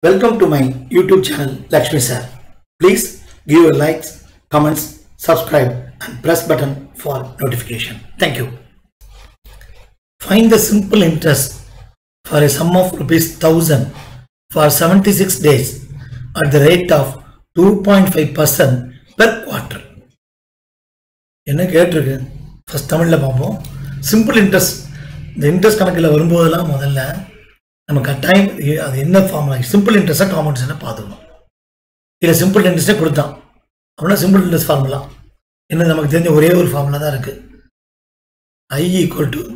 Welcome to my YouTube channel Lakshmi Sir. Please give your likes, comments, subscribe and press button for notification. Thank you. Find the simple interest for a sum of rupees 1000 for 76 days at the rate of 2.5% per quarter. என்ன கேட்டிருக்கு first தமிழில் பார்ப்போம் simple interest இந்த interest கணக்கில் வரும்போதெல்லாம் முதல்ல நம்ம கட்டாயம் இ- அது என்ன ஃபார்முலா சிம்பிள் இன்ட்ரெஸ்ட்டாக காம்பவுண்ட்ஸை பார்த்துக்கணும் இல்லை சிம்பிள் இன்ட்ரெஸ்ட்டே கொடுத்தான் அப்படின்னா சிம்பிள் இன்ட்ரெஸ்ட் ஃபார்முலா என்ன நமக்கு தெரிஞ்ச ஒரே ஒரு ஃபார்முலா தான் இருக்கு I equal to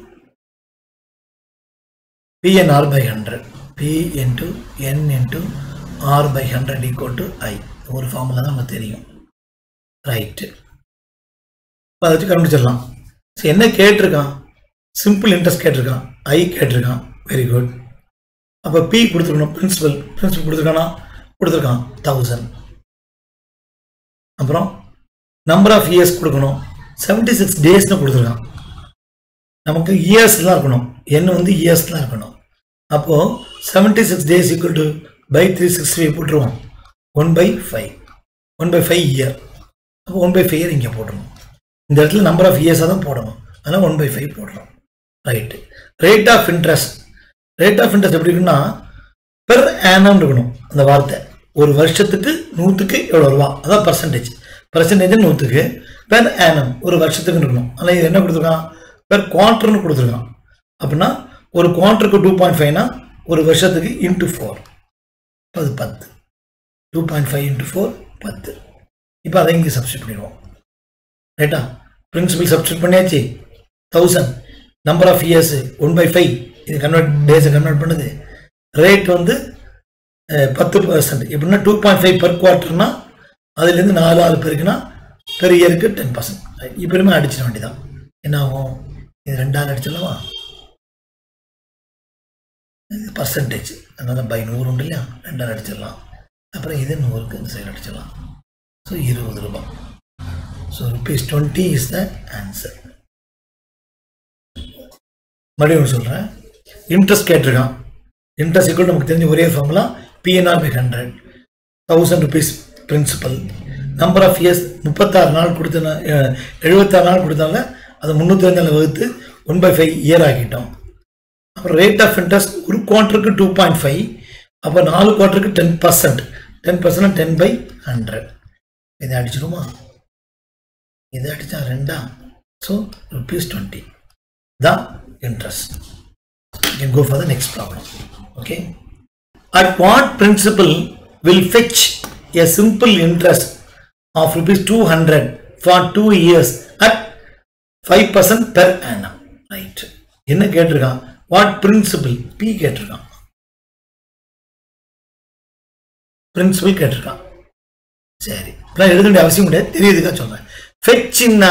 PNR by hundred P into N into R by hundred equal to I ஒரு ஃபார்முலா தான் நமக்கு தெரியும் ரைட்டு அதை வச்சு கண்டுபிடிச்சிடலாம் சரி என்ன கேட்டிருக்கான் சிம்பிள் இன்ட்ரெஸ்ட் கேட்டிருக்கான் ஐ கேட்டிருக்கான் வெரி குட் அப்போ பி கொடுத்துருக்கணும் பிரின்சிபல் பிரின்சிபல் கொடுத்துருக்கானா கொடுத்துருக்கான் தௌசண்ட் அப்புறம் நம்பர் ஆஃப் இயர்ஸ் கொடுக்கணும் செவன்டி சிக்ஸ் டேஸ்னு கொடுத்துருக்கான் நமக்கு இயர்ஸ் தான் இருக்கணும் என்ன வந்து இயர்ஸ் தான் இருக்கணும் அப்போ seventy six days equal to by three sixty five போட்டுருவோம் one by five one by five year அப்போ ஒன் பை ஃபைவ் இயர் இங்கே போட்டுருவோம் இந்த இடத்துல நம்பர் ஆஃப் இயர்ஸாக தான் போடணும் அதனால் ஒன் பை ஃபைவ் போடுறோம் right rate of interest rate of interest எப்படி இருக்குன்னா பெர் ஆனம் இருக்கணும் அந்த வார்த்தை ஒரு வருஷத்துக்கு நூற்றுக்கு எவ்வளோ ரூபா அதான் பர்சன்டேஜ் பர்சன்டேஜ் நூற்றுக்கு பெர் ஆனம் ஒரு வருஷத்துக்கு இருக்கணும் ஆனால் இது என்ன கொடுத்துருக்கான் பெர் குவார்டர்னு கொடுத்துருக்கான் அப்படின்னா ஒரு குவார்ட்டருக்கு டூ பாயிண்ட் ஃபைவ்னா ஒரு வருஷத்துக்கு இன்ட்டு ஃபோர் அது பத்து two point five into four பத்து இப்போ அதை இங்கே சப்ஸ்டியூட் பண்ணிடுவோம் ரைட்டா பிரின்சிபல் சப்ஸ்டியூட் பண்ணியாச்சு thousand number of years one by five இது கன்வெர்ட் டேஸை கன்வெர்ட் பண்ணுது ரேட் வந்து அஹ், பத்து பர்சன்ட் எப்படின்னா டூ பாயிண்ட் ஃபைவ் பர் குவார்ட்டர்னா அதுலேருந்து நாலு ஆறு பேருக்குன்னா பெர் இயருக்கு டென் பர்சன்ட் இப்போ அடிச்சிட வேண்டியதான் என்ன ஆகும் இது ரெண்டாவது அடிச்சிடலாமா இது பர்சன்டேஜ் அதனால பை நூறு உண்டு இல்லையா ரெண்டாவது அடிச்சிடலாம் அப்புறம் இது நூறுக்கு இந்த சைடு அடிச்சிடலாம் ஸோ இருபது ரூபாய் so rupees twenty is the answer மறுபடியும் ஒன்று சொல்கிறேன் இன்ட்ரெஸ்ட் கேட்டிருக்கான் இன்ட்ரெஸ்ட் ஈக்குவல் நமக்கு தெரிஞ்ச ஒரே formula PNR by hundred thousand rupees principal number of years முப்பத்தாறு நாள் கொடுத்த எழுபத்தாறு நாள் கொடுத்தாங்க அதை முந்நூற்றி நாள் வகுத்து ஒன் பை ஃபைவ் இயர் ஆக்கிட்டோம் அப்புறம் ரேட் ஆஃப் இன்ட்ரெஸ்ட் ஒரு குவார்ட்டருக்கு டூ பாயிண்ட் ஃபைவ் அப்போ நாலு குவார்ட்டருக்கு ten percent ten percent ten by hundred இதை அடிச்சிடுமா இதை அடித்தா ரெண்டா ஸோ ருபீஸ் டுவெண்ட்டி தான் interest you can go for the next problem okay at what principle will fetch a simple interest of rupees 200 for two years at 5% per annum right என்ன கேட்டிருக்கான் what principal P கேட்டிருக்கான் principal கேட்டிருக்கான் சரி இப்பெல்லாம் எழுத வேண்டிய அவசியம் கிடையாது தெரியுதுக்கா சொல்றேன் ஃபெச்சின்னா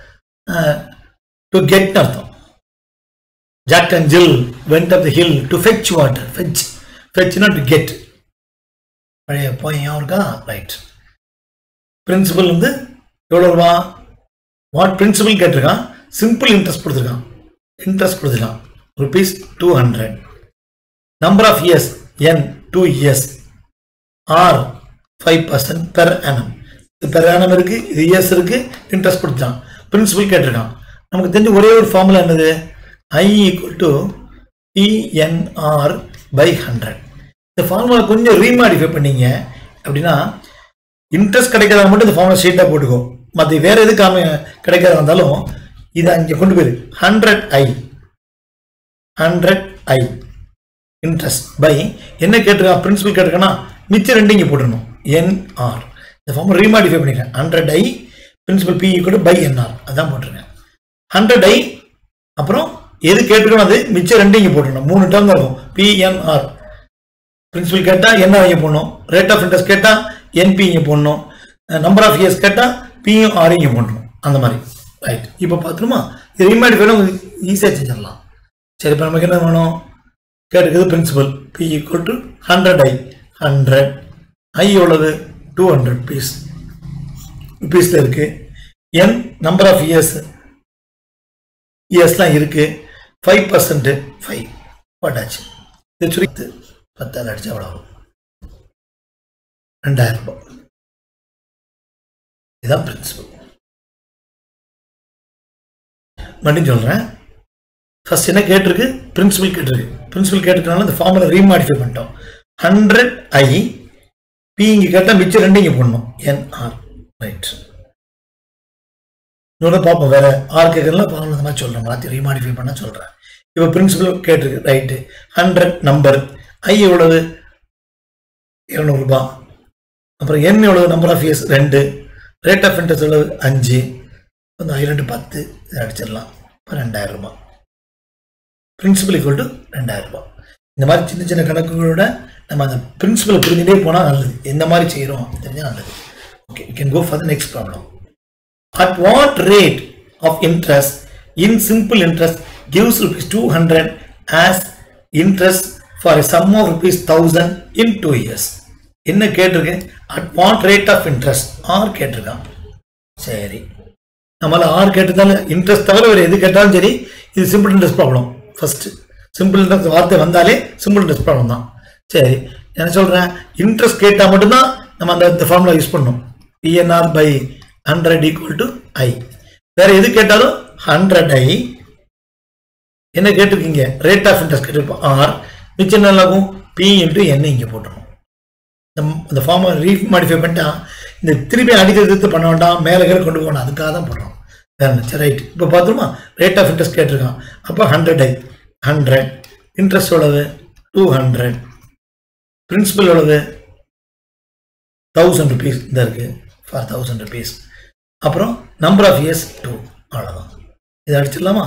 டு கெட் அர்த்தம் Jack and Jill went up the hill to fetch water. Fetch. Fetch not to get. பழைய போய் இருக்கா ரைட் பிரின்சிபல் வந்து எவ்வளோ ரூபா வாட் பிரின்சிபல் கேட்டிருக்கான் சிம்பிள் இன்ட்ரெஸ்ட் கொடுத்துருக்கான் இன்ட்ரெஸ்ட் கொடுத்துருக்கான் rupees two hundred number of years N two years R five percent per annum இது பெர் ஆனம் இருக்கு இது இயர்ஸ் இருக்கு இன்ட்ரெஸ்ட் கொடுத்தான் பிரின்சிபல் கேட்டிருக்கான் நமக்கு தெரிஞ்ச ஒரே ஒரு ஃபார்முலா என்னது I equal to PNR by hundred இந்த ஃபார்முலா கொஞ்சம் ரீமாடிஃபை பண்ணீங்க அப்படின்னா இன்ட்ரெஸ்ட் கிடைக்காத மட்டும் இந்த ஃபார்முலா ஷீட்டாக போட்டுக்கோ மற்ற வேற எது காம கிடைக்காத இருந்தாலும் இதை அங்கே கொண்டு போயிரு hundred I hundred I interest by என்ன கேட்டிருக்கான் பிரின்சிபல் கேட்டிருக்கானா மிச்சம் ரெண்டு இங்கே போட்டுடணும் என்ஆர் இந்த ஃபார்ம் ரீமாடிஃபை பண்ணிக்கிறேன் ஹண்ட்ரட் ஐ பிரின்சிபல் பி கூட பை என்ஆர் அதான் போட்டிருக்கேன் ஹண்ட்ரட் ஐ அப்புறம் எது கேட்டிருக்கணும் அது மிச்சம் ரெண்டு இங்கே போட்டுடணும் மூணு டேர்ம் தான் இருக்கும் பிஎன்ஆர் பிரின்சிபல் கேட்டால் என்ன இங்கே போடணும் ரேட் ஆஃப் இன்ட்ரெஸ்ட் கேட்டால் என்பி இங்கே போடணும் நம்பர் ஆஃப் இயர்ஸ் கேட்டால் பியும் ஆர் இங்கே போடணும் அந்த மாதிரி ரைட் இப்போ பார்த்துருமா இது ரீமாடிஃபை ஈஸியாக செஞ்சிடலாம் சரி இப்போ நமக்கு என்ன வேணும் கேட்டுக்கிறது principal P equal to hundred I hundred I எவ்வளவு டூ ஹண்ட்ரட் பீஸ் ருபீஸில் இருக்குது என் நம்பர் ஆஃப் இயர்ஸ் இயர்ஸ்லாம் இருக்குது ஃபைவ் பர்சன்ட் ஃபைவ் போட்டாச்சு இது சுருக்கித்து பத்தால் அடிச்சு அவ்வளோ ஆகும் ரெண்டாயிரம் ரூபாய் இதுதான் பிரின்சிபல் மறுபடியும் சொல்கிறேன் ஃபர்ஸ்ட் என்ன கேட்டிருக்கு பிரின்சிபல் கேட்டிருக்கு பிரின்சிபல் கேட்டிருக்கனால இந்த ஃபார்முலா ரீமாடிஃபை பண்ணிட்டோம் ஹண்ட்ரட் ஐ பி இங்கே கேட்டால் மிச்சம் ரெண்டு இங்கே போடணும் என்ஆர் ரைட் இன்னொரு பார்ப்போம் வேற ஆர் கேட்கறதுலாம் ஃபார்முலா இந்த மாதிரி சொல்கிறேன் மாற்றி ரீமாடிஃபை பண்ண சொல்கிறேன் இப்போ பிரின்சிபல் கேட்டிருக்கு ரைட்டு ஹண்ட்ரட் நம்பர் ஐ எவ்வளவு இரநூறுபா அப்புறம் என் எவ்வளவு நம்பர் ஆஃப் இயர்ஸ் ரெண்டு ரேட் ஆஃப் இன்ட்ரெஸ்ட் எவ்வளவு அஞ்சு அந்த ஐ ரெண்டு பத்து இதை அடிச்சிடலாம் இப்போ ரெண்டாயிரம் ரூபாய் பிரின்சிபல் ஈக்குவல் டு ரெண்டாயிரம் ரூபாய் இந்த மாதிரி சின்ன சின்ன கணக்குகளோட நம்ம அந்த பிரின்சிபலை புரிஞ்சுட்டே போனால் நல்லது எந்த மாதிரி செய்கிறோம் தெரிஞ்சால் நல்லது okay you can go for the next problem at what rate of interest in simple interest gives rupees 200 as interest for a sum of rupees 1000 in 2 years என்ன கேட்டிருக்கு at what rate of interest R கேட்டிருக்கான் சரி நம்மளால R கேட்டதால interest தவிர வேறு எது கேட்டாலும் சரி இது simple interest problem first simple interest வார்த்தை வந்தாலே சிம்பிள் இன்ட்ரெஸ்ட் ப்ராப்ளம் தான் சரி என்ன சொல்கிறேன் இன்ட்ரெஸ்ட் கேட்டால் மட்டும்தான் நம்ம அந்த இந்த ஃபார்முலா யூஸ் பண்ணணும் PNR by hundred equal to I வேற எது கேட்டாலும் ஹண்ட்ரட் ஐ என்ன கேட்டிருக்கீங்க ரேட் ஆஃப் இன்ட்ரெஸ்ட் கேட்டிருப்போம் ஆர் மிச்சம் என்ன ஆகும் பி இன்ட்டு என்ன இங்கே போட்டுருணும் இந்த இந்த ஃபார்மை ரீ மாடிஃபை பண்ணிட்டா இந்த திருப்பி அடிக்கிறது பண்ண வேண்டாம் மேலே கீழே கொண்டு போகணும் அதுக்காக தான் போடுறோம் வேற சரி ரைட் இப்போ பார்த்துருமா ரேட் ஆஃப் இன்ட்ரெஸ்ட் கேட்டிருக்கான் அப்போ ஹண்ட்ரட் ஐ ஹண்ட்ரட் இன்ட்ரெஸ்ட் எவ்வளவு டூ ஹண்ட்ரட் பிரின்சிபல் எவ்வளவு தௌசண்ட் ருபீஸ் இந்த இருக்கு ஃபார் தௌசண்ட் ருபீஸ் அப்புறம் நம்பர் ஆஃப் இயர்ஸ் டூ அவ்வளோதான் இதை அடிச்சிடலாமா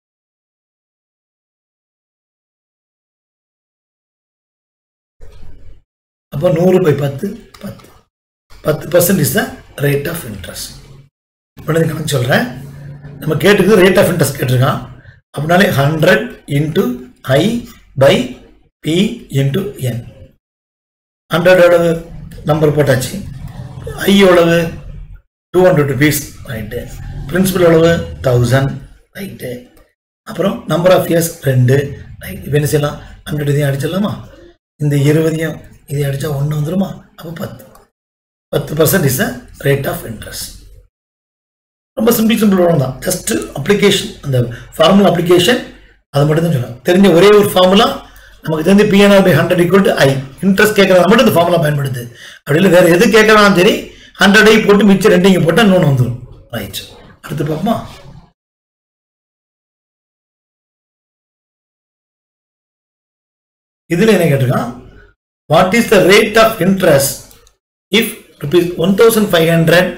அப்போ நூறு பை பத்து பத்து பத்து percent is the rate of interest உடனே கணக்கு சொல்கிறேன் நம்ம கேட்டுக்கு ரேட் ஆஃப் இன்ட்ரெஸ்ட் கேட்டிருக்கான் அப்படின்னாலே hundred into I by P into N ஹண்ட்ரடோட நம்பர் போட்டாச்சு ஐ எவ்வளவு two hundred rupees right principal எவ்வளவு தௌசண்ட் ரைட்டு அப்புறம் நம்பர் ஆஃப் இயர்ஸ் ரெண்டு ரைட் இப்போ என்ன செய்யலாம் ஹண்ட்ரட் இதையும் அடிச்சிடலாமா இந்த இருபதையும் இதை அடித்தா ஒன்று வந்துருமா அப்போ பத்து பத்து percent is the rate of interest ரொம்ப சிம்பிள் சிம்பிள் வரும் தான் ஜஸ்ட் அப்ளிகேஷன் அந்த ஃபார்முலா அப்ளிகேஷன் அது மட்டும் தான் சொல்லலாம் தெரிஞ்ச ஒரே ஒரு ஃபார்முலா நமக்கு தெரிஞ்ச PNR by hundred equal to I interest கேட்கறதா மட்டும் இந்த ஃபார்முலா பயன்படுது அப்படி இல்லை வேற எது கேட்கறாலும் சரி ஹண்ட்ரட் ஐ போட்டு மிச்சம் ரெண்டு இங்கே போட்டால் இன்னொன்று வந்துடும் ரைட் அடுத்து பார்ப்போமா இதில் என்ன கேட்டிருக்கான் what is the rate of interest if rupees one thousand five hundred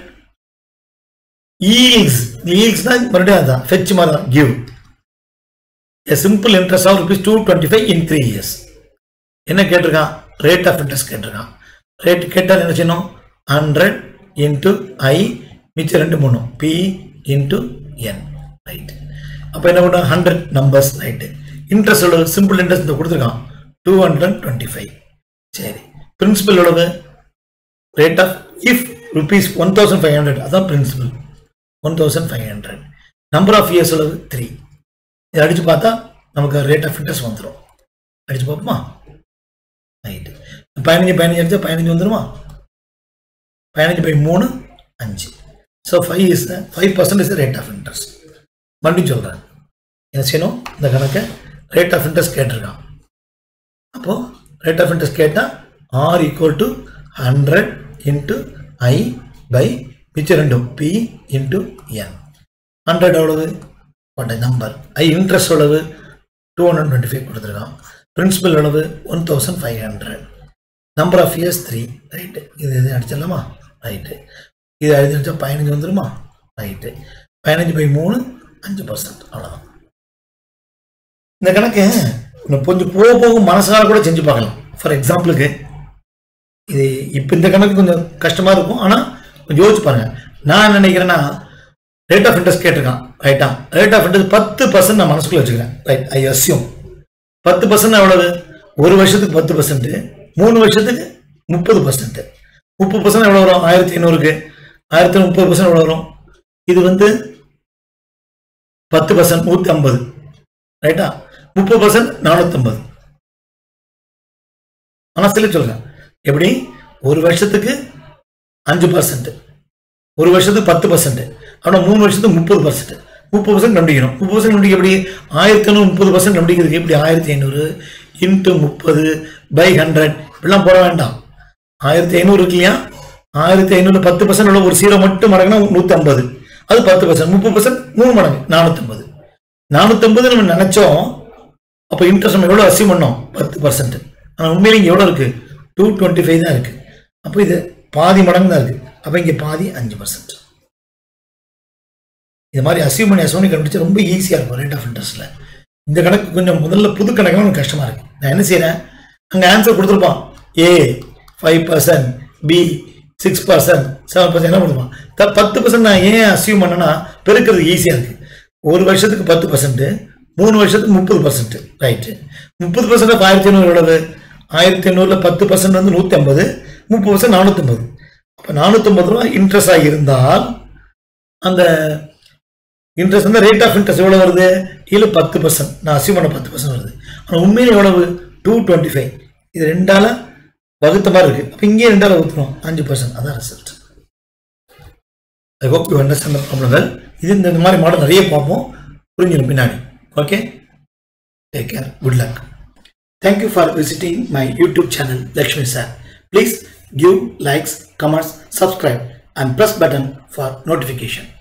ஈல்ஸ் ஈல்ஸ்னா மறுபடியும் அதுதான் ஃபெச் மாதிரி தான் give a simple interest of rupees two twenty five in three years என்ன கேட்டிருக்கான் ரேட் ஆஃப் இன்ட்ரெஸ்ட் கேட்டிருக்கான் ரேட் கேட்டால் என்ன செய்யணும் ஹண்ட்ரட் இன்ட்டு ஐ மிச்சம் ரெண்டு மூணு பி இன்ட்டு என் ரைட் அப்போ என்ன பண்ணுறோம் ஹண்ட்ரட் நம்பர்ஸ் ரைட்டு இன்ட்ரெஸ்ட் எவ்வளவு சிம்பிள் இன்ட்ரெஸ்ட் இந்த கொடுத்துருக்கான் டூ ஹண்ட்ரட் டுவெண்ட்டி ஃபைவ் சரி பிரின்சிபல் எவ்வளவு rate of if rupees one thousand five hundred அதான் principal one thousand five hundred number of years எவ்வளவு த்ரீ இதை அடித்து பார்த்தா நமக்கு ரேட் ஆஃப் இன்ட்ரெஸ்ட் வந்துடும் அடிச்சு பார்ப்போமா ரைட்டு பதினஞ்சு பதினஞ்சு அடிச்சா பதினஞ்சு வந்துருமா பதினஞ்சு பை மூணு அஞ்சு so five is five percent is rate of interest மறுபடியும் சொல்கிறேன் என்ன செய்யணும் இந்த கணக்கை ரேட் ஆஃப் இன்ட்ரெஸ்ட் கேட்டிருக்கான் அப்போது ரேட் ஆஃப் இன்ட்ரெஸ்ட் கேட்டால் R equal to hundred into I by மிச்சம் ரெண்டும் பி இன்ட்டு என் ஹண்ட்ரட் எவ்வளவு வாட் நம்பர் ஐ இன்ட்ரெஸ்ட் எவ்வளவு டூ ஹண்ட்ரட் டுவெண்ட்டி ஃபைவ் கொடுத்துருக்கான் பிரின்சிபல் எவ்வளவு one thousand five hundred number of years three right இது இது அடிச்சிடலாமா right இது அடிச்சு அடிச்சா பதினஞ்சு வந்துருமா ரைட்டு பதினஞ்சு பை மூணு அஞ்சு பர்சன்ட் அவ்வளோதான் இந்த கணக்கு இன்னும் கொஞ்சம் போக போக மனசால கூட செஞ்சு பார்க்கலாம் ஃபார் எக்ஸாம்பிளுக்கு இது இப்போ இந்த கணக்கு கொஞ்சம் கஷ்டமாக இருக்கும் ஆனால் கொஞ்சம் யோசிச்சு பாருங்க நான் என்ன நினைக்கிறேன்னா ரேட் ஆஃப் இன்ட்ரெஸ்ட் கேட்டிருக்கான் ரைட்டா ரேட் ஆஃப் இன்ட்ரெஸ்ட் பத்து பர்சன்ட் நான் மனசுக்குள்ள வச்சுக்கிறேன் ரைட் ஐ அஸ்யூம் பத்து பர்சன்ட் எவ்வளவு ஒரு வருஷத்துக்கு பத்து பர்சன்ட் மூணு வருஷத்துக்கு முப்பது பர்சன்ட் முப்பது பர்சன்ட் எவ்வளோ வரும் ஆயிரத்தி ஐநூறுக்கு ஆயிரத்தி முப்பது பர்சன்ட் எவ்வளோ வரும் இது வந்து பத்து பர்சன்ட் நூற்றி ஐம்பது ரைட்டா முப்பது பர்சன்ட் நானூற்றம்பது மனசில் சொல்கிறேன் எப்படி ஒரு வருஷத்துக்கு அஞ்சு பர்சன்ட் ஒரு வருஷத்துக்கு பத்து பர்சன்ட் ஆனால் மூணு வருஷத்துக்கு முப்பது பர்சன்ட் முப்பது பர்சன்ட் கண்டுபிடிக்கணும் முப்பது பர்சன்ட் கண்டுபிடிக்க எப்படி ஆயிரத்தி ஐநூறு முப்பது பர்சன்ட் கண்டுபிடிக்கிறதுக்கு எப்படி ஆயிரத்தி ஐநூறு இன்ட்டு முப்பது பை ஹண்ட்ரட் இப்படிலாம் போட வேண்டாம் ஆயிரத்தி ஐநூறு இருக்கு இல்லையா ஆயிரத்தி ஐநூறு பத்து பர்சன்ட் உள்ள ஒரு சீரோ மட்டும் மடங்குனா நூற்றி ஐம்பது அது பத்து பர்சன்ட் முப்பது பர்சன்ட் மூணு மடங்கு நானூற்றம்பது நானூற்றம்பது நம்ம நினைச்சோம் அப்போ இன்ட்ரெஸ்ட் நம்ம எவ்வளோ அசீவ் பண்ணோம் பத்து பர்சன்ட் ஆனால் உண்மையில இங்கே எவ்வளோ இருக்கு டூ டுவெண்ட்டி ஃபைவ் தான் இருக்கு அப்போ இது பாதி மடங்கு தான் இருக்கு அப்போ இங்கே பாதி அஞ்சு பர்சன்ட் இது மாதிரி அசீவ் பண்ணி அசீவ் பண்ணி கண்டுபிடிச்சா ரொம்ப ஈஸியாக இருக்கும் ரேட் ஆஃப் இன்ட்ரெஸ்ட்டில் இந்த கணக்கு கொஞ்சம் முதல்ல புது கணக்கு எனக்கு கஷ்டமாக இருக்கு நான் என்ன செய்கிறேன் அங்கே ஆன்சர் கொடுத்துருப்பான் A five percent B six percent seven percent என்ன கொடுப்பான் த பத்து பர்சன்ட் நான் ஏன் அசீவ் பண்ணேன்னா பெருக்கிறது ஈஸியாக இருக்கு ஒரு வருஷத்துக்கு பத்து பர்சன்ட் மூணு வருஷத்துக்கு முப்பது பர்சன்ட் ரைட்டு முப்பது பர்சன்ட் ஆஃப் ஆயிரத்தி ஐநூறு எவ்வளவு ஆயிரத்தி ஐநூறுல பத்து பர்சன்ட் வந்து நூற்றி ஐம்பது முப்பது பர்சன்ட் நானூற்றம்பது அப்போ நானூற்றம்பது ரூபா இன்ட்ரெஸ்டாக இருந்தால் அந்த இன்ட்ரெஸ்ட் வந்து ரேட் ஆஃப் இன்ட்ரெஸ்ட் எவ்வளோ வருது இல்லை பத்து பர்சன்ட் நான் அசீவ் பண்ண பத்து பர்சன்ட் வருது ஆனால் உண்மையில எவ்வளவு டூ டுவெண்ட்டி ஃபைவ் இது ரெண்டால வகுத்த மாதிரி இருக்கு அப்போ இங்கேயே ரெண்டால வகுத்துரும் அஞ்சு பர்சன்ட் அதான் result I hope you understand ப்ராப்ளங்கள் இது இந்த இந்த மாதிரி மாடல் நிறைய பார்ப்போம் புரிஞ்சிடும் பின்னாடி okay take care good luck Thank you for visiting my YouTube channel Lakshmi Sir. Please give likes, comments, subscribe and press button for notification.